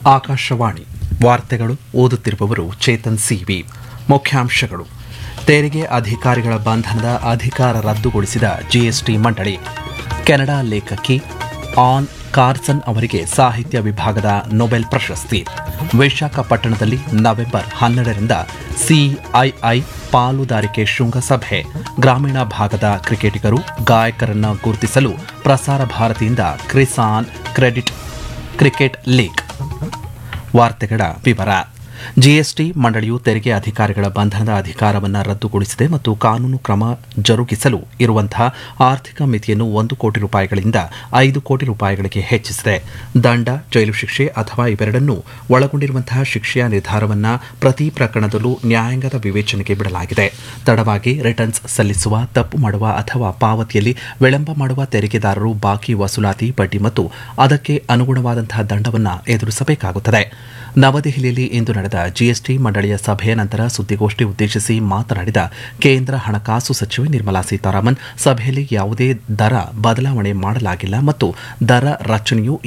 ಆಕಾಶವಾಣಿ ವಾರ್ತೆಗಳು ಓದುತ್ತಿರುವವರು ಚೇತನ್ ಸಿವಿ ಮುಖ್ಯಾಂಶಗಳು ತೆರಿಗೆ ಅಧಿಕಾರಿಗಳ ಬಂಧನದ ಅಧಿಕಾರ ರದ್ದುಗೊಳಿಸಿದ ಜಿಎಸ್ಟಿ ಮಂಡಳಿ ಕೆನಡಾ ಲೇಖಕಿ ಆನ್ ಕಾರ್ಸನ್ ಅವರಿಗೆ ಸಾಹಿತ್ಯ ವಿಭಾಗದ ನೊಬೆಲ್ ಪ್ರಶಸ್ತಿ ವಿಶಾಖಪಟ್ಟಣದಲ್ಲಿ ನವೆಂಬರ್ ಹನ್ನೆರಡರಿಂದ ಸಿಐಐ ಪಾಲುದಾರಿಕೆ ಶೃಂಗಸಭೆ ಗ್ರಾಮೀಣ ಭಾಗದ ಕ್ರಿಕೆಟಿಗರು ಗಾಯಕರನ್ನು ಗುರುತಿಸಲು ಪ್ರಸಾರ ಭಾರತಿಯಿಂದ ಕ್ರಿಸಾನ್ ಕ್ರೆಡಿಟ್ ಕ್ರಿಕೆಟ್ ಲೀಗ್ ವಾರ್ತೆಗಳ ವಿವರ ಜಿಎಸ್ಟಿ ಮಂಡಳಿಯು ತೆರಿಗೆ ಅಧಿಕಾರಿಗಳ ಬಂಧನದ ಅಧಿಕಾರವನ್ನು ರದ್ದುಗೊಳಿಸಿದೆ ಮತ್ತು ಕಾನೂನು ಕ್ರಮ ಜರುಗಿಸಲು ಇರುವಂತಹ ಆರ್ಥಿಕ ಮಿತಿಯನ್ನು ಒಂದು ಕೋಟಿ ರೂಪಾಯಿಗಳಿಂದ ಐದು ಕೋಟಿ ರೂಪಾಯಿಗಳಿಗೆ ಹೆಚ್ಚಿಸಿದೆ ದಂಡ ಜೈಲು ಶಿಕ್ಷೆ ಅಥವಾ ಇವೆರಡನ್ನೂ ಒಳಗೊಂಡಿರುವಂತಹ ಶಿಕ್ಷೆಯ ನಿರ್ಧಾರವನ್ನು ಪ್ರತಿ ಪ್ರಕರಣದಲ್ಲೂ ನ್ಯಾಯಾಂಗದ ವಿವೇಚನೆಗೆ ಬಿಡಲಾಗಿದೆ ತಡವಾಗಿ ರಿಟರ್ನ್ಸ್ ಸಲ್ಲಿಸುವ ತಪ್ಪು ಮಾಡುವ ಅಥವಾ ಪಾವತಿಯಲ್ಲಿ ವಿಳಂಬ ಮಾಡುವ ತೆರಿಗೆದಾರರು ಬಾಕಿ ವಸೂಲಾತಿ ಬಡ್ಡಿ ಮತ್ತು ಅದಕ್ಕೆ ಅನುಗುಣವಾದಂತಹ ದಂಡವನ್ನು ಎದುರಿಸಬೇಕಾಗುತ್ತದೆ ನವದೆಹಲಿಯಲ್ಲಿ ಇಂದು ನಡೆದ ಜಿಎಸ್ಟಿ ಮಂಡಳಿಯ ಸಭೆಯ ನಂತರ ಸುದ್ದಿಗೋಷ್ಠಿ ಉದ್ದೇಶಿಸಿ ಮಾತನಾಡಿದ ಕೇಂದ್ರ ಹಣಕಾಸು ಸಚಿವೆ ನಿರ್ಮಲಾ ಸೀತಾರಾಮನ್ ಸಭೆಯಲ್ಲಿ ಯಾವುದೇ ದರ ಬದಲಾವಣೆ ಮಾಡಲಾಗಿಲ್ಲ ಮತ್ತು ದರ ರಚನೆಯು